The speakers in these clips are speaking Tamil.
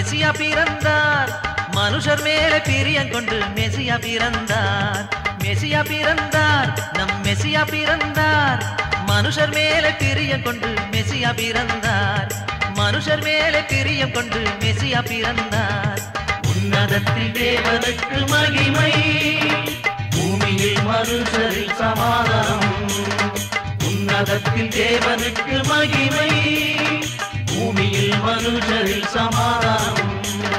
மெசியா பிறந்தார் மனுஷர் மேலே பிரியம் கொண்டு மெசியா பிறந்தார் மெசியா பிறந்தார் நம் மெசியா பிறந்தார் மனுஷர் மேலே பிரியம் கொண்டு மெசியா பிறந்தார் மனுஷர் மேலே பிரியம் கொண்டு மெசியா பிறந்தார் உன்னதத்தில் தேவனுக்கு மகிமை பூமியில் மனுஷரில் சமாதானம் உன்னதத்தில் தேவனுக்கு மகிமை பூமியில் மனுஷரில் சமாதானம்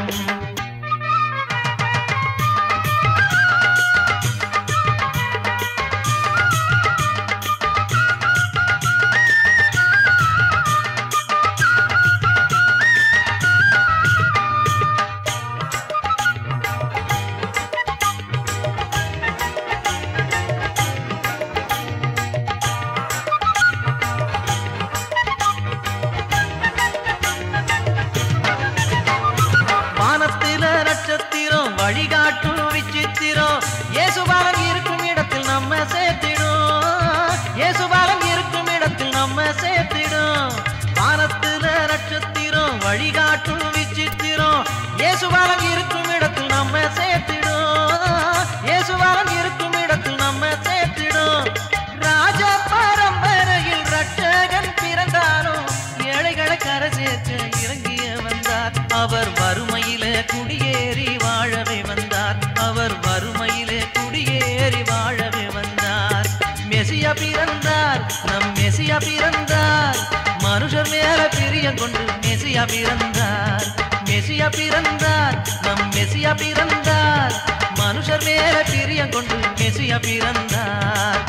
வானத்தில நட்சத்திரம் வழிகாட்டும் விசித்திரம் இயேசுபாலம் இருக்கும் இடத்தில் நம்ம சேர்த்திடும் இயேசுபாலம் இருக்கும் இடத்தில் நம்ம சேர்த்திடும் வானத்தில நட்சத்திரம் வழிகாட்டும் விசித்திரம் இயேசுபாலம் இருக்கும் இடத்தில் நம்ம சேர்த்திடும் இயேசுபாலம் இருக்கும் இடத்தில் நம்ம சேர்த்திடும் ராஜ பரம்பரையில் ரட்சகன் பிறந்தாலும் ஏழைகளை கரை சேர்க்க இறங்கிய வந்தார் அவர் வறுமையிலே குடியேறி வாழவே வந்தார் அவர் வறுமையிலே குடியேறி வாழவே வந்தார் மெசியா பிறந்தார் நம் மெசியா பிறந்தார் மனுஷர் மேல பிரியம் கொண்டு மெசியா பிறந்தார் மெசியா பிறந்தார் நம் மெசியா பிறந்தார் மனுஷர் மேல பிரியம் கொண்டு மெசியா பிறந்தார்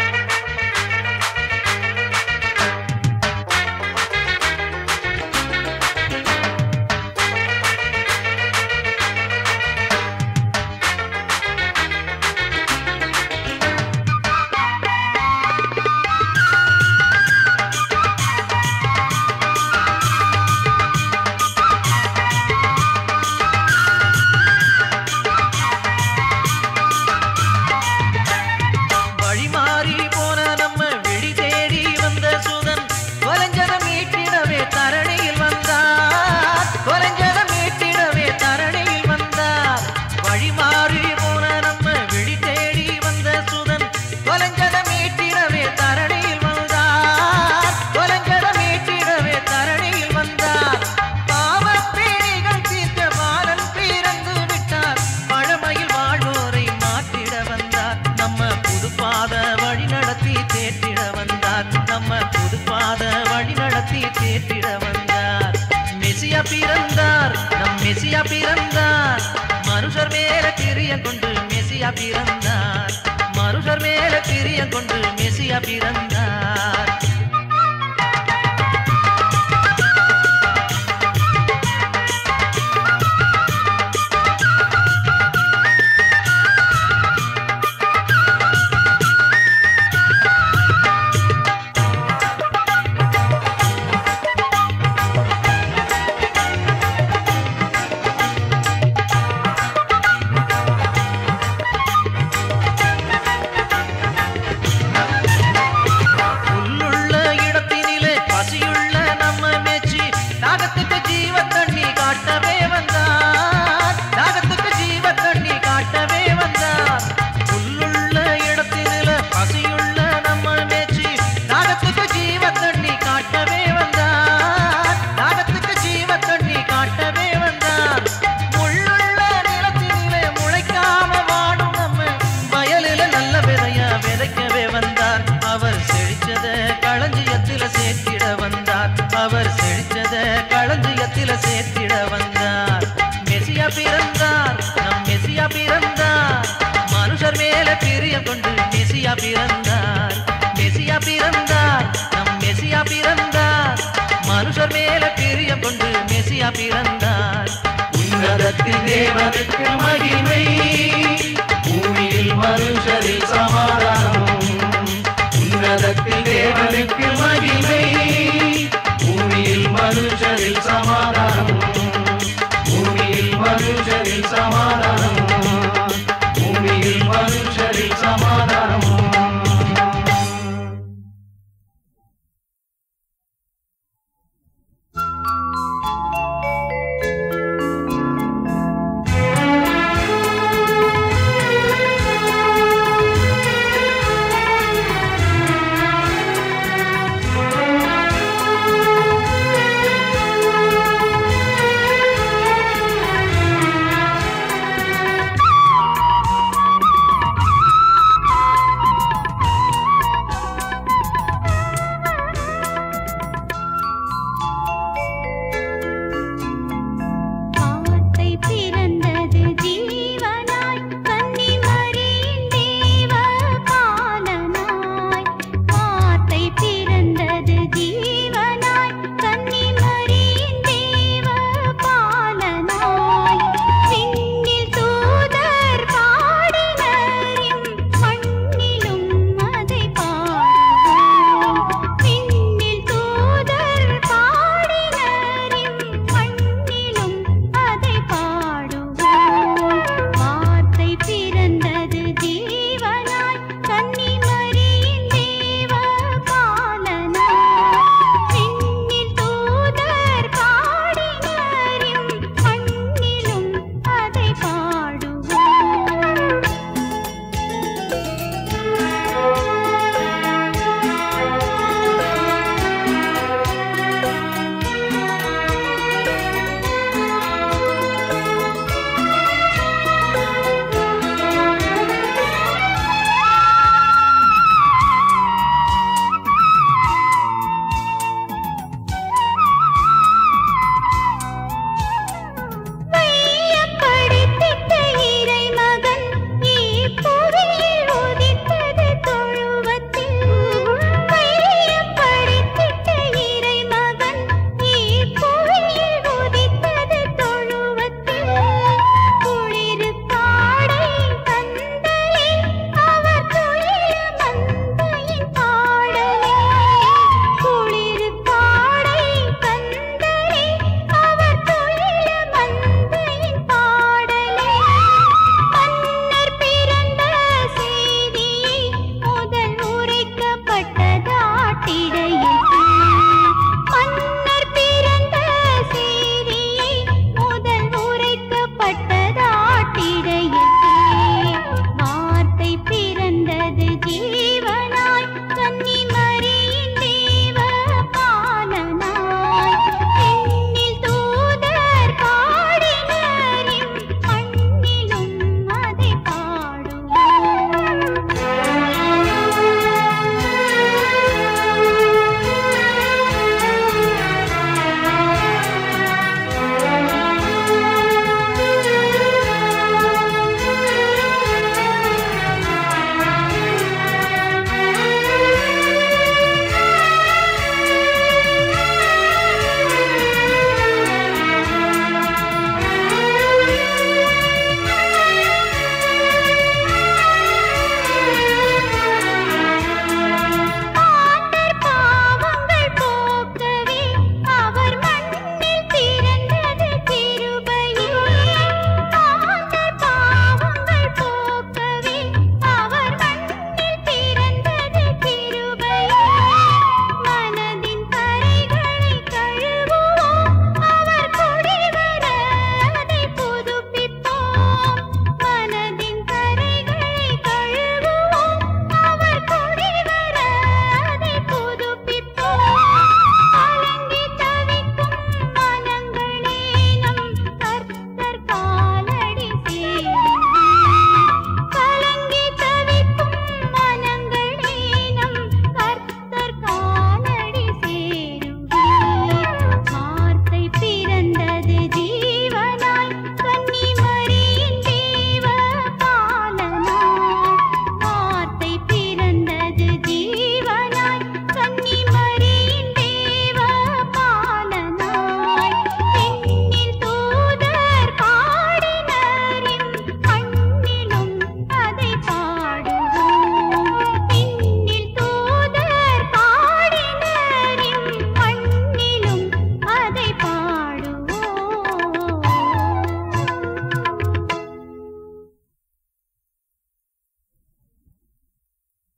வழி மாறி போன நம்ம வெளி தேடி வந்த சுதன் கொலைஞ்சதம் மீட்டிடவே தரணியில் வந்தார் கொலைஞ்சதம் மீட்டிடவே தரணியில் வந்தார் வழி மாறி போன நம்ம வெளி தேடி வந்த சுதன் கொலைஞ்சதம் மீட்டிடவே தரணியில் வந்தார் கொலைஞ்சதம் மீட்டிடவே தரணியில் வந்தார் பாவப்பேணிகள் தீர்க்க பாலன் பிறந்து விட்டார் பழமையில் வாழ்வோரை மாற்றிட வந்தார் நம்ம புதுப்பாத வழி நடத்தி தேற்றிட வந்தார் நம்ம புதுப்பாத வழி நடத்தி தேற்றிட வந்தார் மெசியா பிறந்தார் நம் மெசியா பிறந்தார் மனுஷர் மேல பிரிய கொண்டு மெசியா பிறந்தார் மனுஷர் மேல பிரிய கொண்டு மெசியா பிறந்தார் புல்லுள்ள இடத்தினிலே பசியுள்ள நம்ம மேச்சி தாகத்துக்கு ஜீவ தண்ணி காட்டவே வந்தார் தாகத்துக்கு ஜீவ தண்ணி காட்டவே வந்தார் புல்லுள்ள இடத்தினிலே பசியுள்ள நம்ம மேச்சி தாகத்துக்கு ஜீவ தண்ணி காட்டவே வந்தார் தாகத்துக்கு ஜீவ தண்ணி காட்டவே வந்தார் முள்ளுள்ள நிலத்தினிலே முளைக்காம வாடும் நம்ம வயலில நல்ல விதையா விதைக்கவே வந்தார் அவர் செழிச்சத களஞ்சியத்தில சேர்த்திட வந்தார் அவர் செழிச்சத களஞ்சியத்தில சேர்த்திட வந்தார் மெசியா பிறந்தார் நம் மெசியா பிறந்தார் மனுஷர் மேல பிரியம் கொண்டு மெசியா பிறந்தார் மெசியா பிறந்தார் நம் மெசியா பிறந்தார் மனுஷர் மேல பிரியம் கொண்டு மெசியா பிறந்தார் உன்னதத்தில் தேவனுக்கு மகிமை பூமியில் மனுஷரில் சமாதானம் உன்னதத்தில் தேவனுக்கு மகிமை பூமியில் மனுஷரில் சமாதானம் பூமியில் மனுஷரில் சமாதானம் பூமியில் மனுஷரில் சமாதானம் ஆ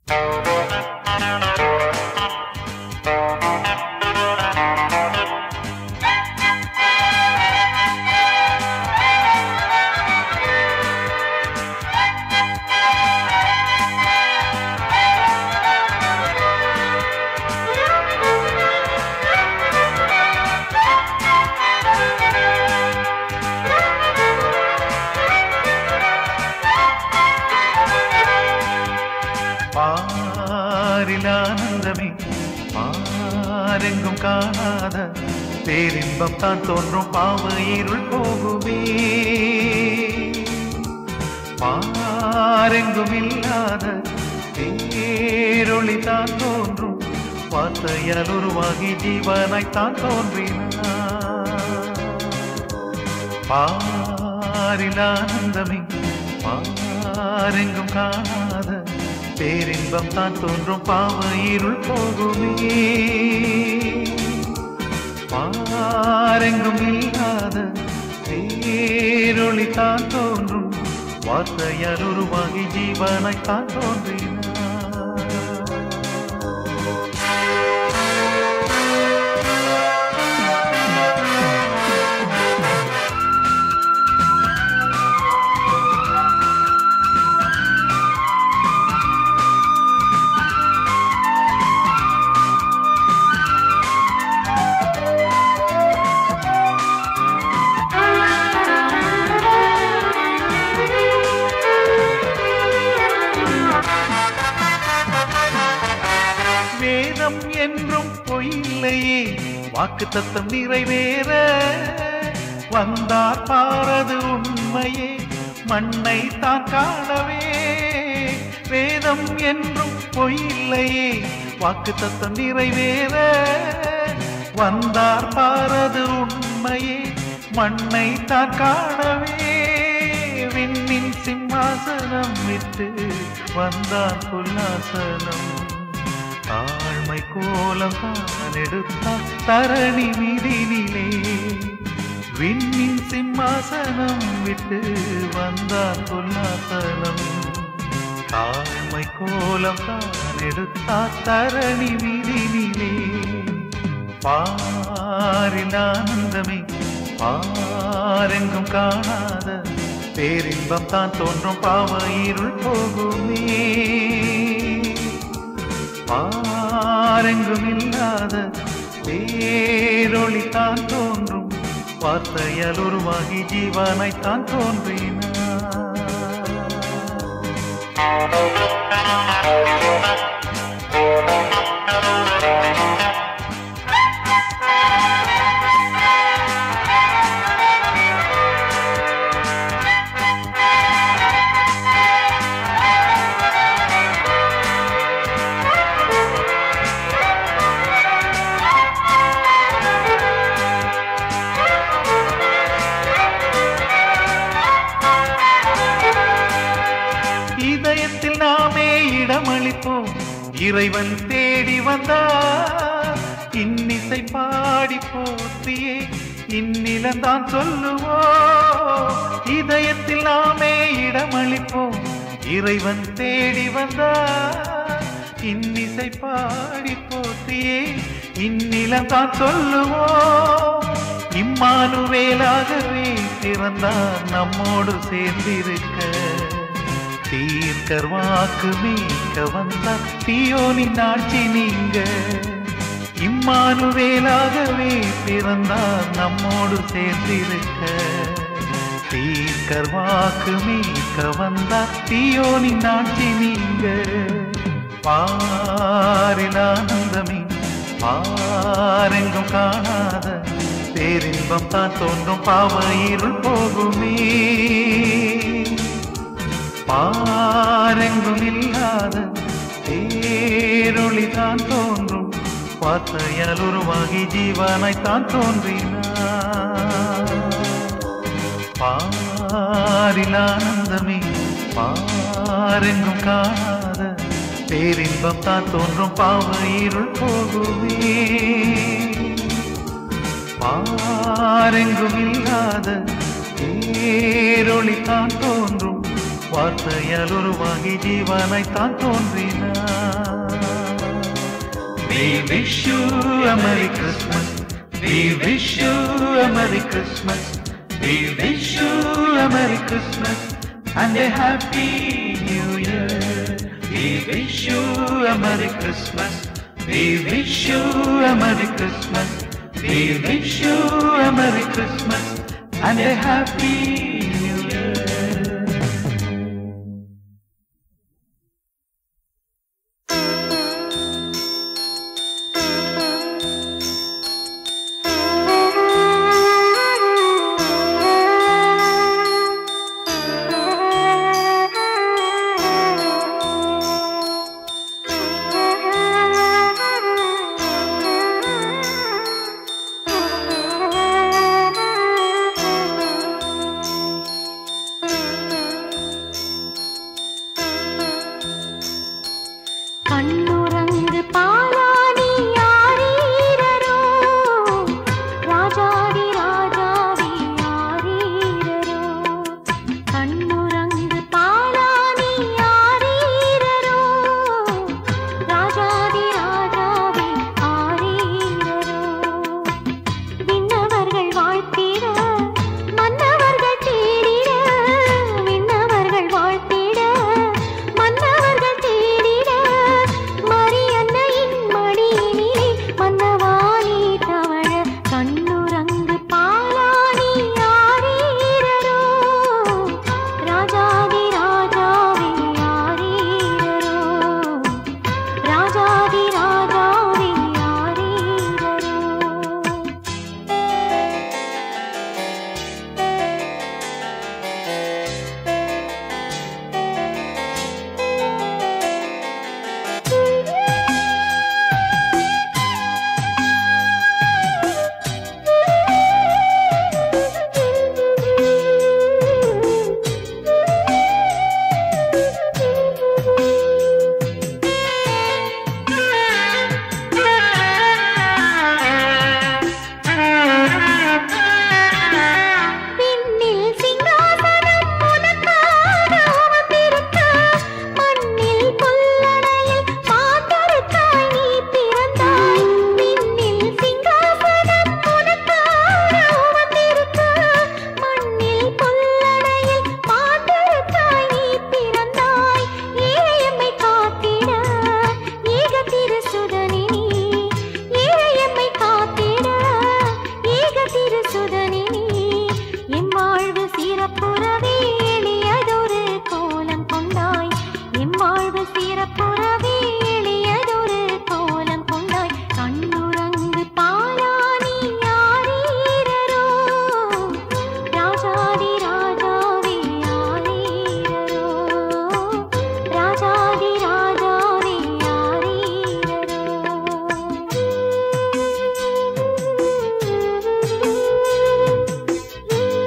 பாரிலானந்தமே பாரெங்கும் காணாத பேரின்பம் தான் தோன்றும் பாவ இருள் போகுமே பாரெங்கும் இல்லாத பேரொளி தான் தோன்றும் வார்த்தையால் உருவாகி ஜீவனாய் தான் தோன்றினார் பாரிலானந்தமே பாரெங்கும் காணாத பேரின்பம் தான் தோன்றும் பாவ இருள் போகுமே பாரெங்கும் இல்லாத பேரொளி தான் தோன்றும் வார்த்தையால் உருவாகி ஜீவனாய் தான் தோன்றினார் வேதம் என்றும் பொய்யில்லையே வாக்கு தத்தம் நிறைவேற வந்தார் பாரது உண்மையே மண்ணை தான் காணவே வேதம் என்றும் பொய்யில்லையே வாக்கு தத்தம் நிறைவேற வந்தார் பாரது உண்மையே மண்ணை தான் காணவே விண்ணின் சிம்மாசனம் விட்டு வந்தார் புல்லாசனம் தாழ்மை கோலம் தான் எடுத்தான் தரணி மீதினிலே விண்ணின் சிம்மாசனம் விட்டு வந்தார் புல்லாசனம் தாழ்மை கோலம் தான் எடுத்தார் தரணி மீதினிலே பாரில் ஆனந்தமே பாரெங்கும் காணாத பேரின்பம் தான் தோன்றும் பாவ இருள் போகுமே பாரெங்கும் இல்லாத பேரொளி தான் தோன்றும் வார்த்தையால் உருவாகி ஜீவனை தான் தோன்றினார் இதயத்தில் நாமே இடமளிப்போம் இறைவன் தேடி வந்தார் இன்னிசை பாடி போற்றியே இந்நிலந்தான் சொல்லுவோம் இதயத்தில் நாமே இடமளிப்போம் இறைவன் தேடி வந்தார் இன்னிசை பாடி போற்றியே இந்நிலந்தான் சொல்லுவோம் இம்மானுவேலாகவே பிறந்தார் நம்மோடு சேர்ந்திருக்க தீர்க்கர் வாக்கு மீட்க வந்தார் தீயோனின் ஆட்சி நீங்க இம்மானுவேலாகவே பிறந்தார் நம்மோடு சேர்ந்திருக்க தீர்க்கர் வாக்கு மீட்க வந்தார் தீயோனின் ஆட்சி நீங்க பாரில் ஆனந்தமே பாரெங்கும் காணாத பேரின்பம் தான் தோன்றும் பாவ இருள் போகுமே பாரெங்கும் இல்லாத பேரொளி தான் தோன்றும் வார்த்தையால் உருவாகி ஜீவனை தான் தோன்றினார் பாரில் ஆனந்தமே பாரெங்கும் காணாத பேரின்பம் தான் தோன்றும் பாவ இருள் போகுமே பாரெங்கும் இல்லாத பேரொளி தான் தோன்றும் வார்த்தையால் உருவாகி ஜீவனை தான் தோன்றினார் We wish you a Merry Christmas. We wish you a Merry Christmas. We wish you a Merry Christmas and a Happy New Year. We wish you a Merry Christmas. We wish you a Merry Christmas. We wish you a Merry Christmas and a Happy New Year. கண்ணுறங்கு பாலானி யாரீரரோ ராஜாதி ராஜாவி யாரீரரோ கண்ணுறங்கு பாலானி யாரீரரோ ராஜாதி ராஜாவி ஆரீரரோ விண்ணவர்கள் வாழ்த்திட மன்னவர்கள் தேடிட விண்ணவர்கள் வாழ்த்திட மன்னவர்கள் தேடிட மரியன்னையின் மடியினிலே மன்னவாணி தவழ கண்ணுறங்கு பாலாணி யாரீரரோ ராஜாதி ராஜாவே யாரீரரோ ராஜாதி ராஜாவே யாரீரரோ விண்ணில் சிங்காசனம் உனக்காக அமர்ந்திருக்க, மண்ணில் புல்லணையில் மாந்தருக்காய் நீ பிறந்தாய். விண்ணில் சிங்காசனம் உனக்காக அமர்ந்திருக்க, மண்ணில் புல்லணையில் மாந்தருக்காய் நீ பிறந்தாய். ஏழையம்மை காத்திட, ஏக திருசுதனே நீ. ஏழையம்மை காத்திட, ஏக திருசுதனே நீ. எம் வாழ்வு சிறப்புறவே எளியதொரு கோலம் கொண்டாய் எம் வாழ்வு சிறப்புறவே எளியதொரு கோலம் கொண்டாய் கண்ணுறங்கு பாலானி யாரீரரோ ராஜாதி ராஜாவே யாரீரரோ ராஜாதி ராஜாவே யாரீரரோ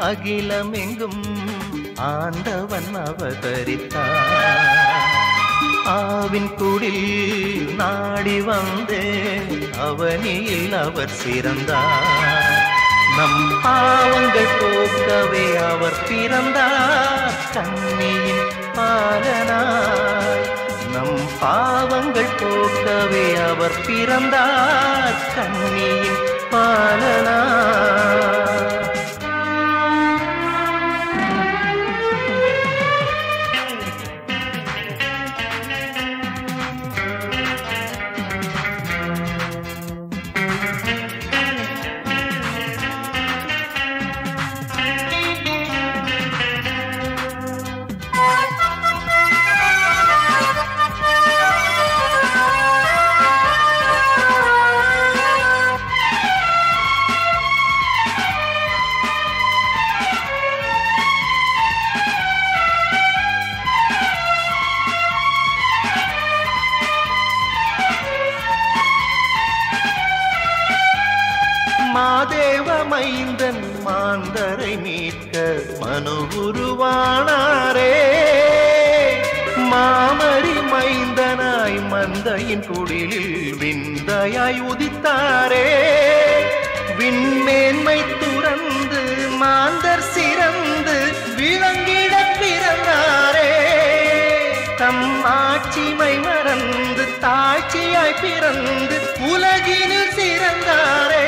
அகிலமெங்கும் ஆண்டவன் அவதரித்தார் ஆவின் குடில் நாடி வந்தேன் அவனியில் அவர் சிறந்தார் நம் பாவங்கள் போக்கவே அவர் பிறந்தார் கண்ணியின் பாலனாய் நம் பாவங்கள் போக்கவே அவர் பிறந்தார் கண்ணியின் பாலனாய் மாதேவ மைந்தன் மாந்தரை மீட்க மனு உருவானாரே மாமரி மைந்தனாய் மந்தையின் குடிலில் விந்தையாய் உதித்தாரே விண்மேன்மை துறந்து மாந்தர் சிறந்து விளங்கிட பிறந்தாரே தம் ஆட்சிமை மறந்து தாழ்ச்சியாய் பிறந்து உலகினில் சிறந்தாரே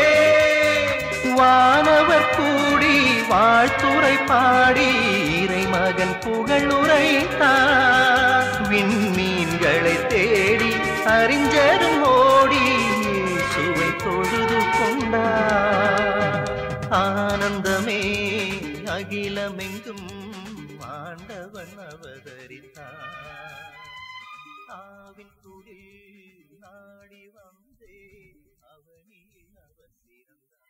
வானவர் கூடி வாழ்த்துரை பாடி இறைமகன் புகழ் உரைத்தார் விண்மீன்களை தேடி அறிஞரும் ஓடி இயேசுவை தொழுது கொண்டார் ஆனந்தமே அகிலமெங்கும் ஆண்டவன் அவதரித்தார் ஆவின் குடில் நாடி வந்தே அவனில் அவர் சிறந்தார்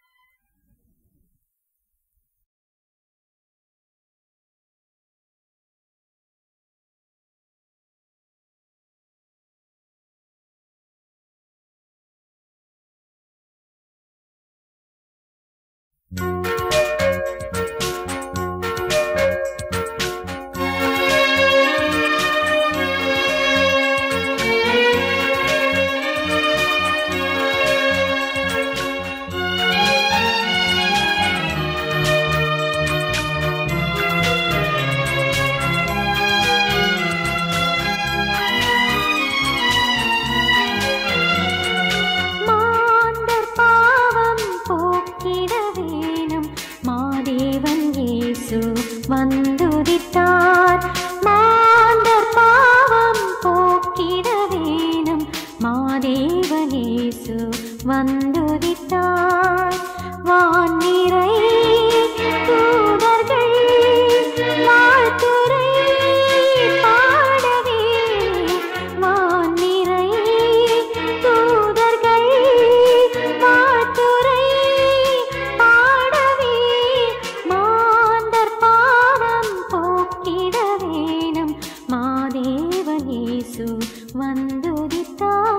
மாந்தர் பாவம் போக்கிட வேணும் மாதேவன் இயேசு வந்துதித்தார் மாந்தர் பாவம் போக்கிட வேணும் மாதேவன் இயேசு வந்துதித்தார் வான்நிறை தூதர்கள் வாழ்த்துரை பாடவே வான்நிறை தூதர்கள் வாழ்த்துரை பாடவே மாந்தர் பாவம் போக்கிட வேணும் மாதேவன் இயேசு வந்துதித்தார்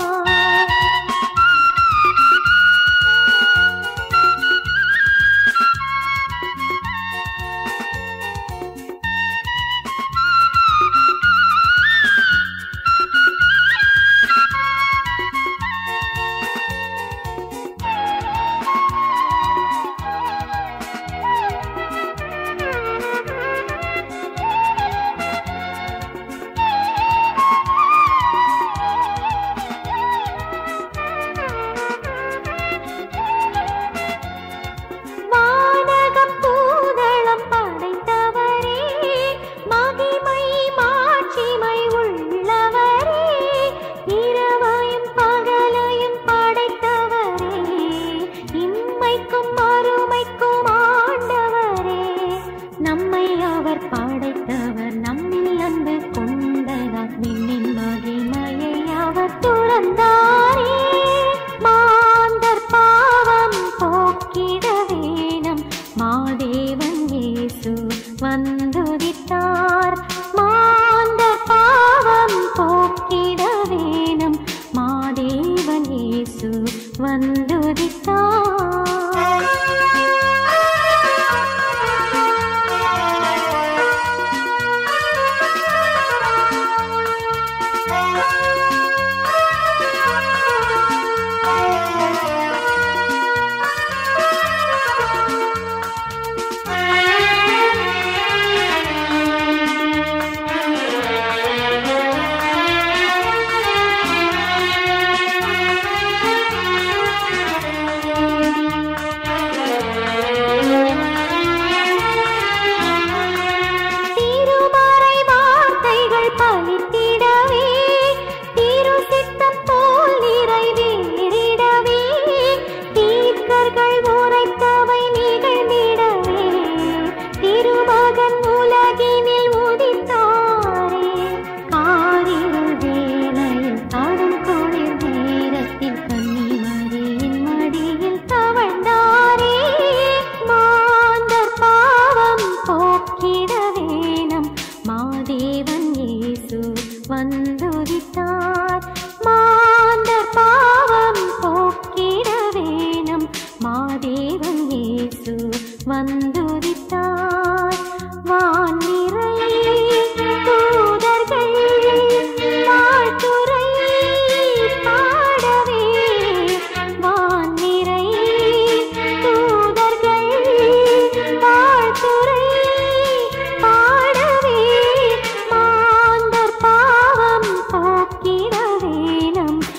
வானகம் பூதளம் படைத்தவரே மகிமை மாட்சிமை உள்ளவரே இரவையும் பகலையும் படைத்தவரே இம்மைக்கும் மறுமைக்கும் ஆண்டவரே நம்மை அவர் படைத்தவர் நம்மில் அன்பு கொண்டதால் விண்ணின் மகிமையை அவர் துறந்தாரே மாந்தர் பாவம் போக்கிட வேணும் மாதேவன் இயேசு வந்துதித்தார் மாந்தர் பாவம் போக்கிட வேணும் மாதேவன் இயேசு வந்துதித்தார் வந்துதித்தார் மாந்தர் பாவம் போக்கிட வேணும் மாதேவன் இயேசு வந்துதித்தார் வானிறை தூதர்கள் வாழ்த்துரை பாடவே வானிறை தூதர்கள் வாழ்த்துரை பாடவே மாந்தர் பாவம் போக்கிட வேணும்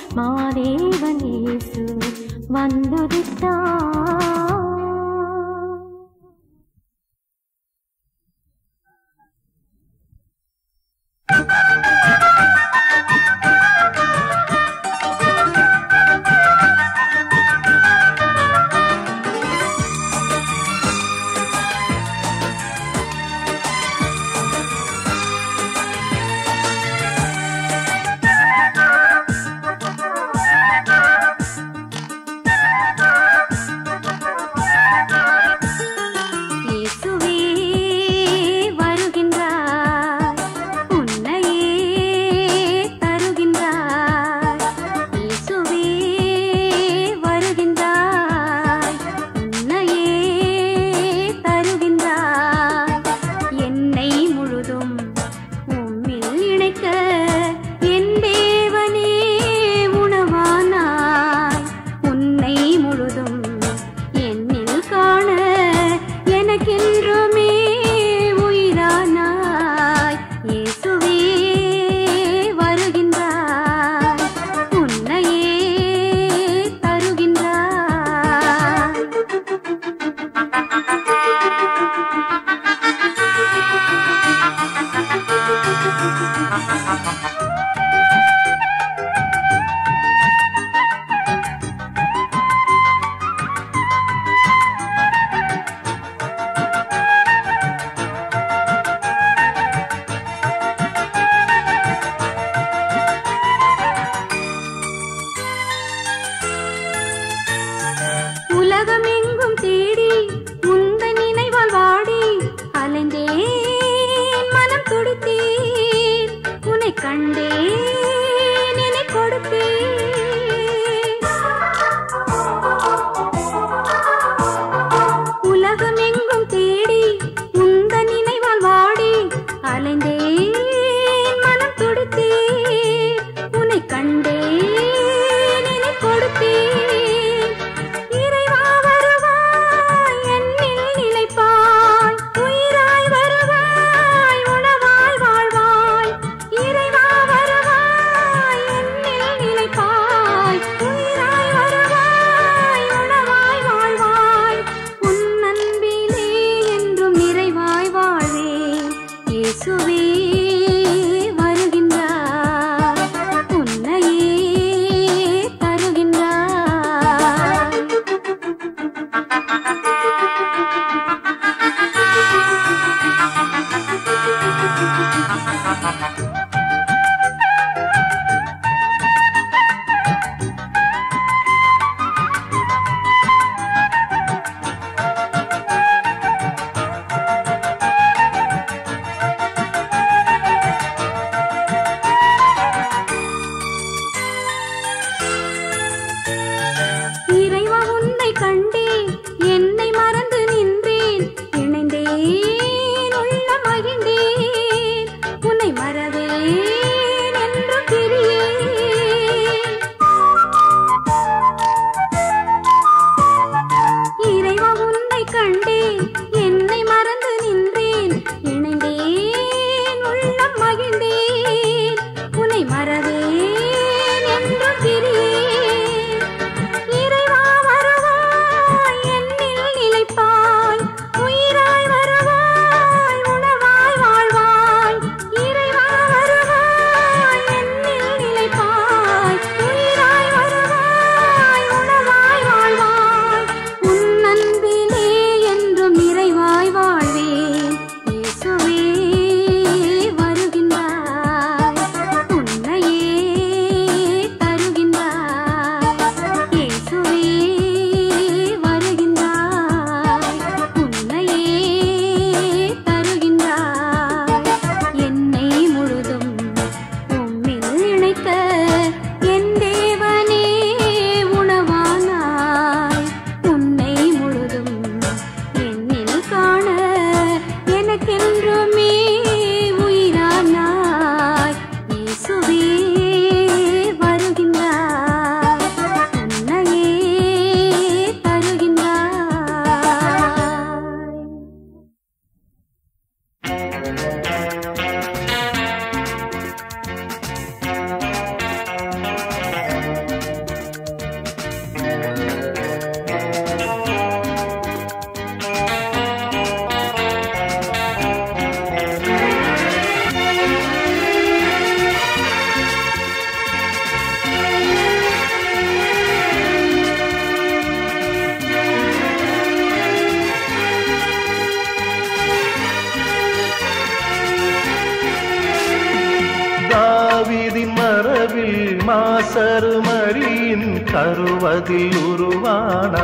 மரபில் மாசருமரியின் கருவதில் உருவானா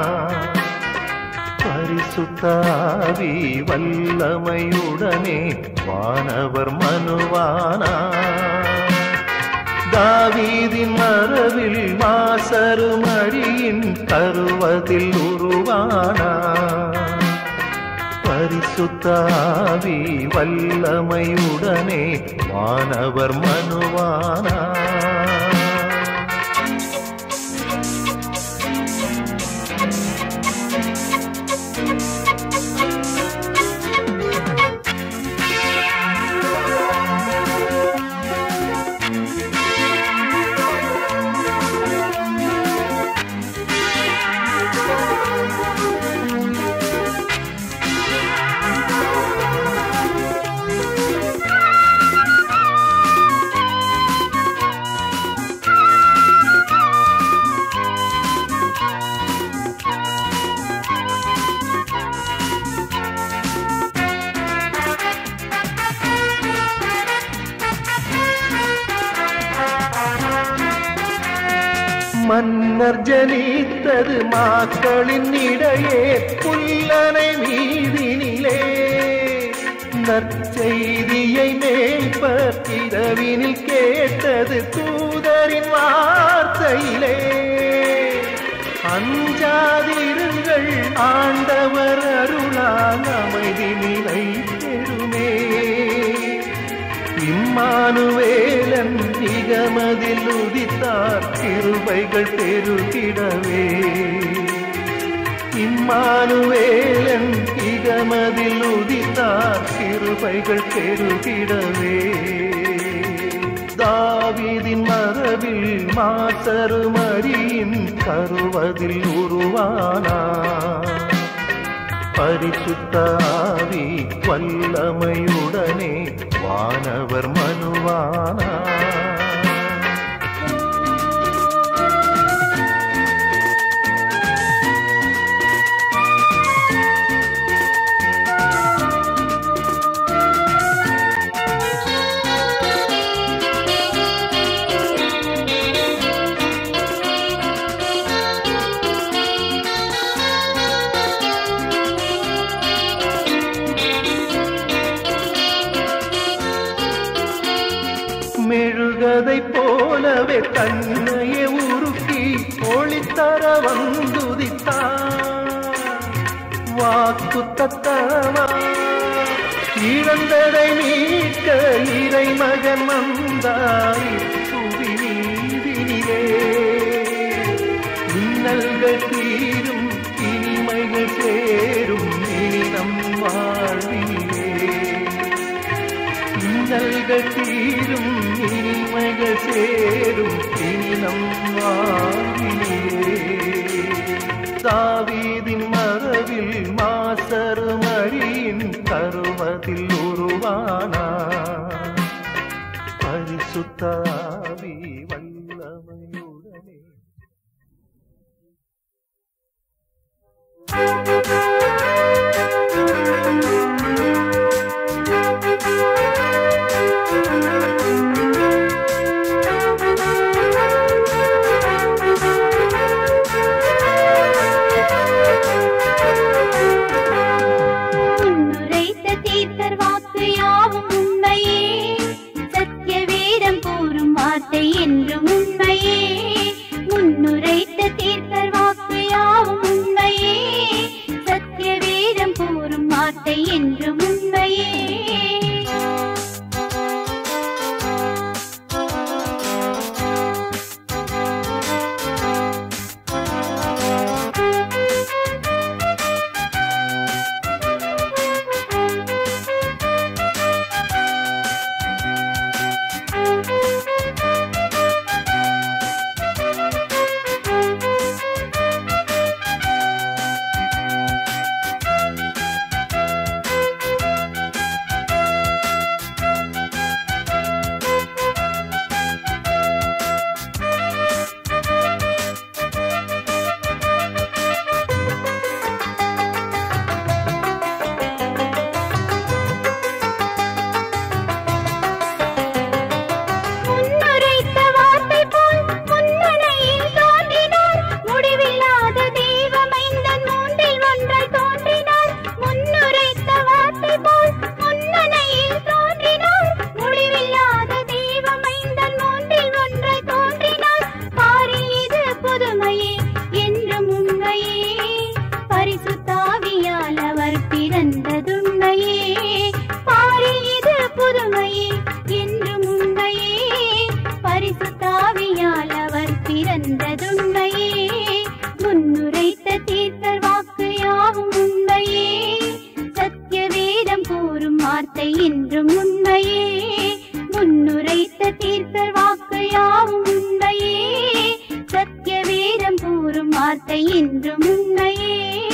பரிசுத்தாவி வல்லமையுடனே வானவர் மனுவானா தாவீதின் மரபில் மாசருமரியின் கருவதில் உருவானா பரிசுத்தாவி வல்லமையுடனே வானவர் மனுவானா மன்னர் ஜனித்தது மாக்களின் இடையே புல்லனை மீதினிலே நற்செய்தியை மேய்ப்பர் இரவினில் கேட்டது தூதரின் வார்த்தையிலே அஞ்சாதிருங்கள் ஆண்டவர் அருளால் அமைதி நிலை பெறுமே இம்மானுவேலன் நிகமதில் உதித்தார் கிருபைகள் பெருகிடவே இம்மானுவேலன் இகமதில் உதித்தார் கிருபைகள் பெருகிடவே தாவீதின் மரபில் மாசருமரியின் கருவதில் உருவானா பரிசுத்தாவி வல்லமையுடனே வானவர் மனுவானா மெழுகதை போலவே தன்னையே உருக்கி ஒளித்தர வந்துதித்தான் வாக்கு தத்தமா இழந்ததை மீட்க இறை மகன் வந்தார் புவி நீதினிலே இன்னல்கள் தீரும் இனிமைகள் சேரும் இனி நம் வாழ்வினிலே இன்னல்கள் தீரும் இனிமைகள் சேரும் இனி நம் வாழ்விலே தாவீதின் மரபில் மாசருமரியின் கருவதில் உருவானா பரிசுத்தாவி வல்லமையுடனே முன்னுரைத்த தீர்த்தர் வாக்கு யாவும் உண்மையே சத்திய வேதம் கூறும் வார்த்தை என்றும் உண்மையே முன்னுரைத்த தீர்த்தர் வாக்கு யாவும் உண்மையே சத்திய வேதம் கூறும் வார்த்தை என்றும் உண்மையே வார்த்தை என்றும் உண்மையே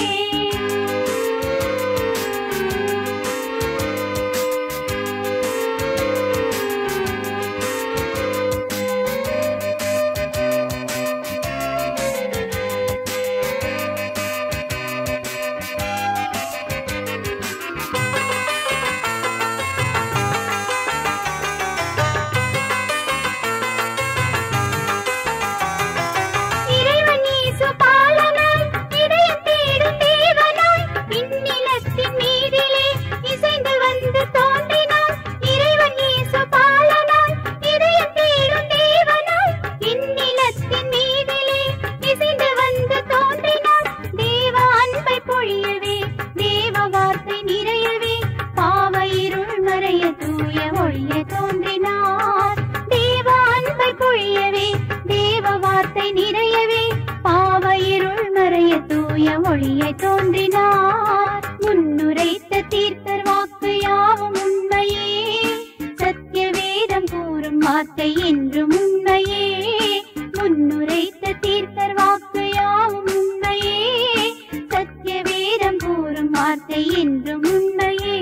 இறைவன் இயேசு பாலனாய் இதயம் தேடும் தேவனாய் விண்ணிலத்தின் மீதிலே இசைந்து வந்து தோன்றினார் இறைவன் இயேசு பாலனாய் இதயம் தேடும் தேவனாய் விண்ணிலத்தின் மீதிலே இசைந்து வந்து தோன்றினார் தேவ அன்பை பொழியவே தேவ வார்த்தை நிறையவே பாவ இருள் மறைய தூய ஒழிய தோன்றினார் தேவ அன்பை பொழியவே தேவ வார்த்தை நிறையவே பாவ இருள் மறைய தூய ஒளியை தோன்றினார் முன்னுரைத்த தீர்த்தர் வாக்கு யாவும் உண்மையே சத்திய வேதம் கூறும் வார்த்தை என்றும் உண்மையே முன்னுரைத்த தீர்த்தர் வாக்கு யாவும் உண்மையே சத்திய வேதம் கூறும் வார்த்தை என்றும் உண்மையே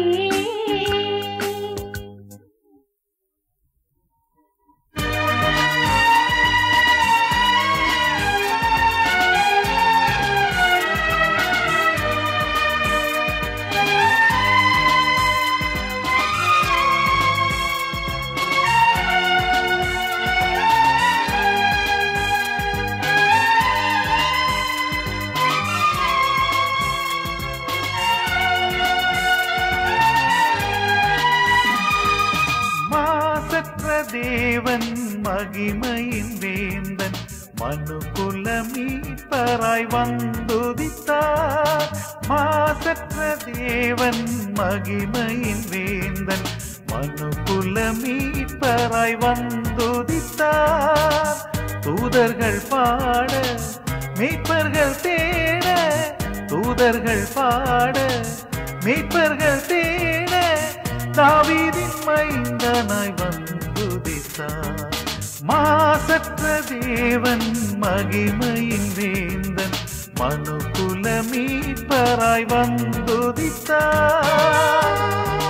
மாசற்ற தேவன் மகிமையின் வேந்தன் மனுகுல மீட்பராய் வந்துதித்தார் மாசற்ற தேவன் மகிமையின் வேந்தன் மனுகுல மீட்பராய் வந்துதித்தார் தூதர்கள் பாட மீட்பர்கள் தேட தூதர்கள் பாட மீட்பர்கள் தேட தாவீதின் மைந்தனாய் வந்துதித்தார் மாசற்ற தேவன் மகிமையின் வேந்தன் மனுகுல மீட்பராய் வந்துதித்தார்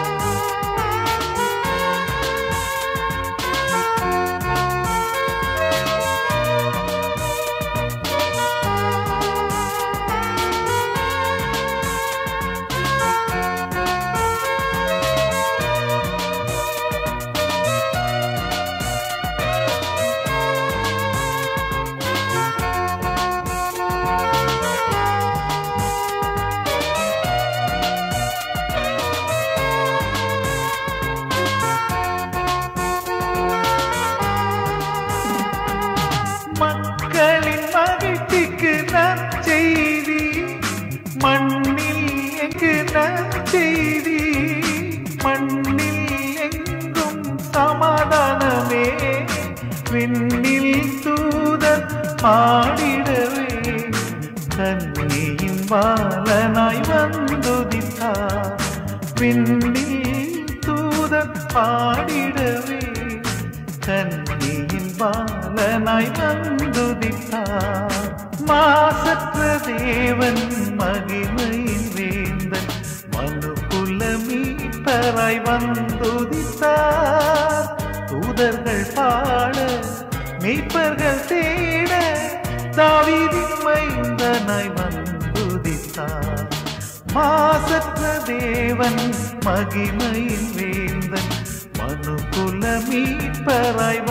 மக்களின் மகிழ்ச்சிக்கு நற்செய்தி மண்ணில் எங்கு நற்செய்தி மண்ணில் எங்கும் சமாதானமே விண்ணில் தூதர் பாடிடவே கன்னியின் பாலனாய் வந்துதித்தார் விண்ணில் தூதர் பாடிடவே கன்னியின் பாலனாய் வந்துதித்தார் மாசற்ற தேவன் மகிமையின் வேந்தன் மனுக்குல மீட்பராய் வந்துதித்தார் தூதர்கள் பாட மீட்பர்கள் தேட தாவீதின் மைந்தனாய் வந்துதித்தார் மாசற்ற தேவன் மகிமையின் வேந்தன் மனுக்குல மீட்பராய்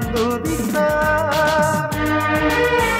வந்துதித்தார்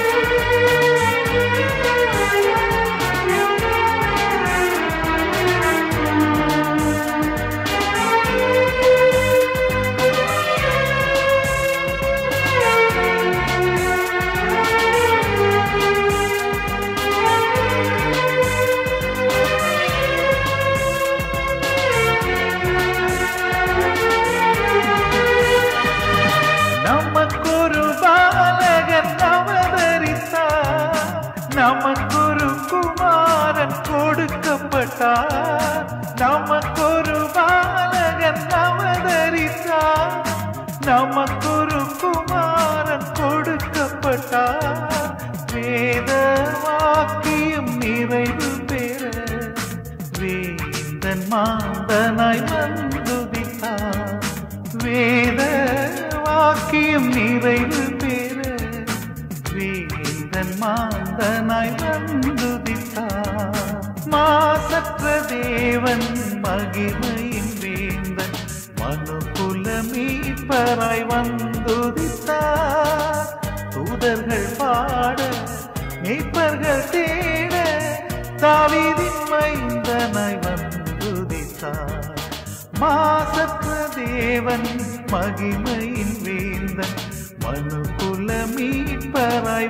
நமக்கொரு பாலகன் அவதரித்தார் நமக்கொரு குமாரன் கொடுக்கப்பட்டார் நமக்கொரு பாலகன் அவதரித்தார் நமக்கொரு குமாரன் கொடுக்கப்பட்டார் வேத மகிமையின் வேந்தன் மனுக்குல மீட்பராய் வந்துதித்தார் தூதர்கள் பாட மீட்பர்கள் தேட தாவீதின் மைந்தனாய் வந்துதித்தார் மாசற்ற தேவன் மகிமையின் வேந்தன் மனுக்குல மீட்பராய்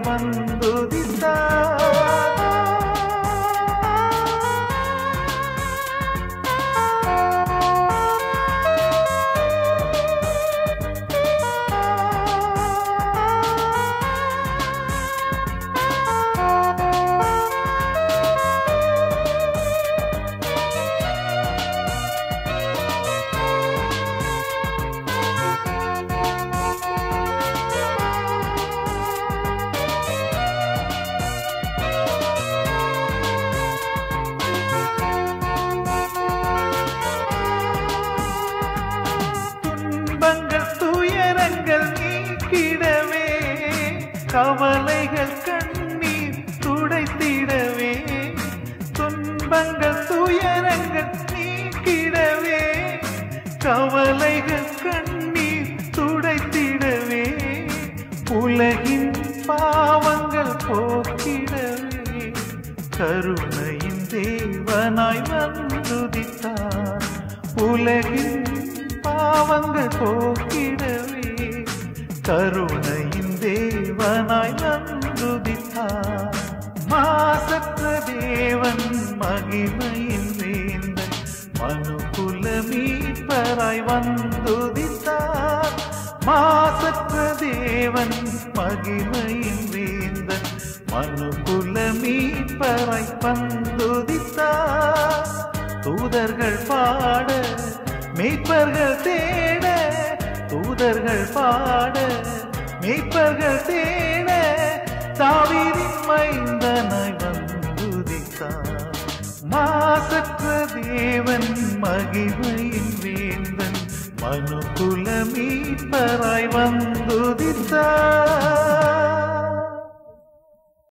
துன்பங்கள் துயரங்கள் நீக்கிடவே கவலைகள் கண்ணீர் துடைத்திடவே துன்பங்கள் துயரங்கள் நீக்கிடவே கவலைகள் கண்ணீர் துடைத்திடவே உலகின் பாவங்கள் போக்கிடவே கருணையின் தேவனாய் வந்துதித்தார் உலகின் பாவங்கள் போக்கிடவே கருணையின் தேவனாய் வந்துதித்தார் மாசற்ற தேவன் மகிமையின் வேந்தன் மனுக்குல மீட்பராய் வந்துதித்தார் மாசற்ற தேவன் மகிமையின் வேந்தன் மனுக்குல மீட்பராய் வந்துதித்தார் தூதர்கள் பாட மெய்ப்பர்கள் தேட தூதர்கள் பாட மெய்ப்பர்கள் தேட தாவீதின் மைந்தனாய் வந்துதித்தார் மாசற்ற தேவன் மகிமையின் வேந்தன் மனுக்குல மீட்பராய் வந்துதித்தார்